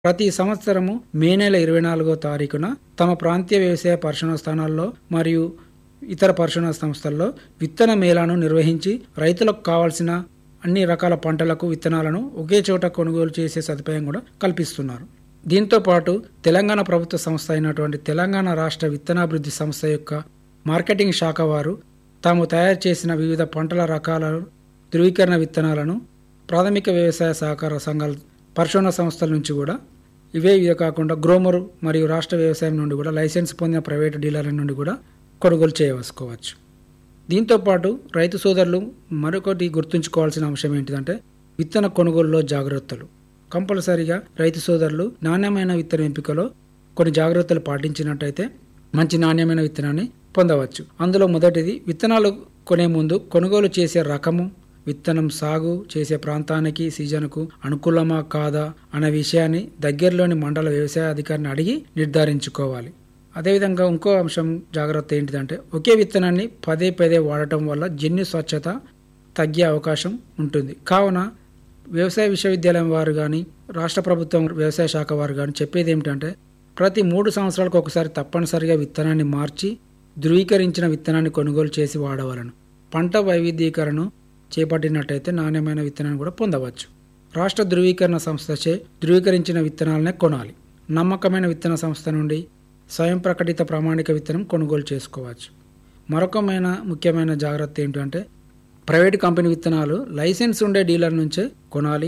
ప్రతి సంవత్సరము మే నెల ఇరవై నాలుగో తారీఖున తమ ప్రాంతీయ వ్యవసాయ పరిశోధన స్థానాల్లో మరియు ఇతర పరిశోధన సంస్థల్లో విత్తన మేళాను నిర్వహించి రైతులకు కావాల్సిన అన్ని రకాల పంటలకు విత్తనాలను ఒకే చోట కొనుగోలు చేసే సదుపాయం కూడా కల్పిస్తున్నారు దీంతో పాటు తెలంగాణ ప్రభుత్వ సంస్థ అయినటువంటి తెలంగాణ రాష్ట్ర విత్తనాభివృద్ధి సంస్థ యొక్క మార్కెటింగ్ శాఖ వారు తాము తయారు చేసిన వివిధ పంటల రకాల ధృవీకరణ విత్తనాలను ప్రాథమిక వ్యవసాయ సహకార సంఘాల పరిశోధన సంస్థల నుంచి కూడా ఇవే ఇవే కాకుండా గ్రోమర్ మరియు రాష్ట్ర వ్యవసాయం నుండి కూడా లైసెన్స్ పొందిన ప్రైవేటు డీలర్ల నుండి కూడా కొనుగోలు చేయవసుకోవచ్చు దీంతో పాటు రైతు సోదరులు మరొకటి గుర్తుంచుకోవాల్సిన అంశం ఏంటిదంటే విత్తన కొనుగోలులో జాగ్రత్తలు కంపల్సరీగా రైతు సోదరులు నాణ్యమైన విత్తన ఎంపికలో కొన్ని జాగ్రత్తలు పాటించినట్టయితే మంచి నాణ్యమైన విత్తనాన్ని పొందవచ్చు అందులో మొదటిది విత్తనాలు కొనే ముందు కొనుగోలు చేసే రకము విత్తనం సాగు చేసే ప్రాంతానికి సీజన్కు అనుకూలమా కాదా అనే విషయాన్ని దగ్గరలోని మండల వ్యవసాయ అధికారిని అడిగి నిర్ధారించుకోవాలి అదేవిధంగా ఇంకో అంశం జాగ్రత్త ఏంటిదంటే ఒకే విత్తనాన్ని పదే పదే వాడటం వల్ల జన్యు స్వచ్ఛత తగ్గే అవకాశం ఉంటుంది కావున వ్యవసాయ విశ్వవిద్యాలయం వారు కానీ రాష్ట్ర ప్రభుత్వం వ్యవసాయ శాఖ వారు కానీ చెప్పేది ఏమిటంటే ప్రతి మూడు సంవత్సరాలకు ఒకసారి తప్పనిసరిగా విత్తనాన్ని మార్చి ధృవీకరించిన విత్తనాన్ని కొనుగోలు చేసి వాడవలను పంట వైవిధ్యీకరణను చేపట్టినట్టయితే నాణ్యమైన విత్తనాన్ని కూడా పొందవచ్చు రాష్ట్ర ధృవీకరణ సంస్థచే ధృవీకరించిన విత్తనాలనే కొనాలి నమ్మకమైన విత్తన సంస్థ నుండి స్వయం ప్రకటిత ప్రామాణిక విత్తనం కొనుగోలు చేసుకోవచ్చు మరొకమైన ముఖ్యమైన జాగ్రత్త ఏంటంటే ప్రైవేట్ కంపెనీ విత్తనాలు లైసెన్స్ ఉండే డీలర్ నుంచే కొనాలి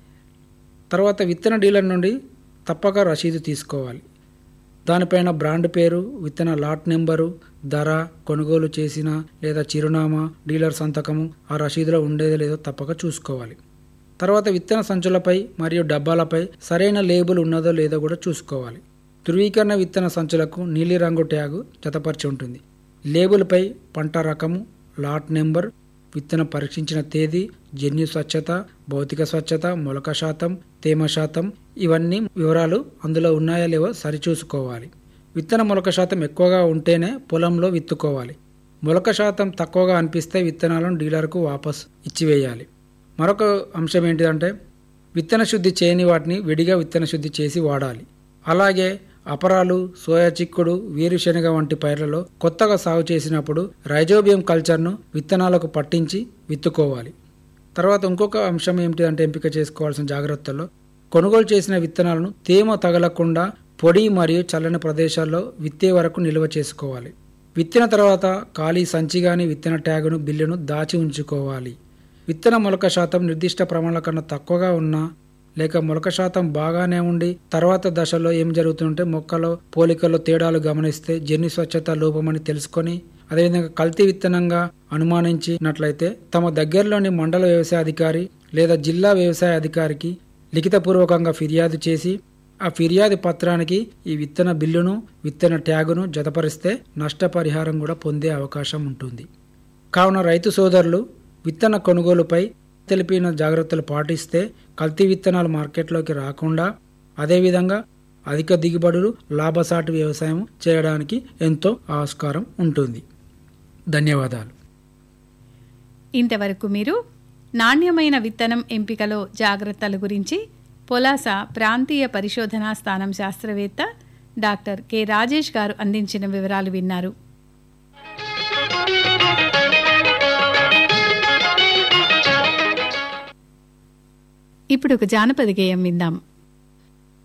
తర్వాత విత్తన డీలర్ నుండి తప్పక రసీదు తీసుకోవాలి దానిపైన బ్రాండ్ పేరు విత్తన లాట్ నెంబరు ధర కొనుగోలు చేసిన లేదా చిరునామా డీలర్ సంతకము ఆ రసీదులో ఉండేదో లేదో తప్పక చూసుకోవాలి తర్వాత విత్తన సంచులపై మరియు డబ్బాలపై సరైన లేబుల్ ఉన్నదో లేదో కూడా చూసుకోవాలి ధృవీకరణ విత్తన సంచులకు నీలిరంగు ట్యాగు జతపరిచి ఉంటుంది లేబుల్పై పంట రకము లాట్ నెంబర్ విత్తనం పరీక్షించిన తేదీ జన్యు స్వచ్ఛత భౌతిక స్వచ్ఛత మొలక శాతం తేమ శాతం ఇవన్నీ వివరాలు అందులో ఉన్నాయా లేవో సరిచూసుకోవాలి విత్తన మొలక శాతం ఎక్కువగా ఉంటేనే పొలంలో విత్తుకోవాలి మొలక శాతం తక్కువగా అనిపిస్తే విత్తనాలను డీలర్కు వాపస్ ఇచ్చివేయాలి మరొక అంశం ఏంటిదంటే విత్తన శుద్ధి చేయని వాటిని విడిగా విత్తన శుద్ధి చేసి వాడాలి అలాగే అపరాలు సోయా చిక్కుడు వేరుశనగ వంటి పైర్లలో కొత్తగా సాగు చేసినప్పుడు రైజోబియం కల్చర్ను విత్తనాలకు పట్టించి విత్తుకోవాలి తర్వాత ఇంకొక అంశం ఏమిటి ఎంపిక చేసుకోవాల్సిన జాగ్రత్తల్లో కొనుగోలు చేసిన విత్తనాలను తేమ తగలకుండా పొడి మరియు చల్లని ప్రదేశాల్లో విత్తే వరకు నిల్వ చేసుకోవాలి విత్తిన తర్వాత ఖాళీ సంచి గాని విత్తన ట్యాగును బిల్లును దాచి ఉంచుకోవాలి విత్తన మొలక శాతం నిర్దిష్ట ప్రమాణాల కన్నా తక్కువగా ఉన్నా లేక మొలక శాతం బాగానే ఉండి తర్వాత దశలో ఏం జరుగుతుంటే మొక్కలో పోలికల్లో తేడాలు గమనిస్తే జన్యు స్వచ్ఛత లోపమని తెలుసుకొని అదేవిధంగా కల్తీ విత్తనంగా అనుమానించినట్లయితే తమ దగ్గరలోని మండల వ్యవసాయ అధికారి లేదా జిల్లా వ్యవసాయ అధికారికి లిఖితపూర్వకంగా ఫిర్యాదు చేసి ఆ ఫిర్యాదు పత్రానికి ఈ విత్తన బిల్లును విత్తన ట్యాగును జతపరిస్తే నష్టపరిహారం కూడా పొందే అవకాశం ఉంటుంది కావున రైతు సోదరులు విత్తన కొనుగోలుపై తెలిపిన జాగ్రత్తలు పాటిస్తే కల్తీ విత్తనాలు మార్కెట్లోకి రాకుండా అదేవిధంగా అధిక దిగుబడులు లాభసాటి వ్యవసాయం చేయడానికి ఎంతో ఆస్కారం ఉంటుంది ధన్యవాదాలు ఇంతవరకు మీరు నాణ్యమైన విత్తనం ఎంపికలో జాగ్రత్తల గురించి పొలాస ప్రాంతీయ పరిశోధనా స్థానం శాస్త్రవేత్త డాక్టర్ కె రాజేష్ గారు అందించిన వివరాలు విన్నారు ఇప్పుడు ఒక జానపద గేయం విందాం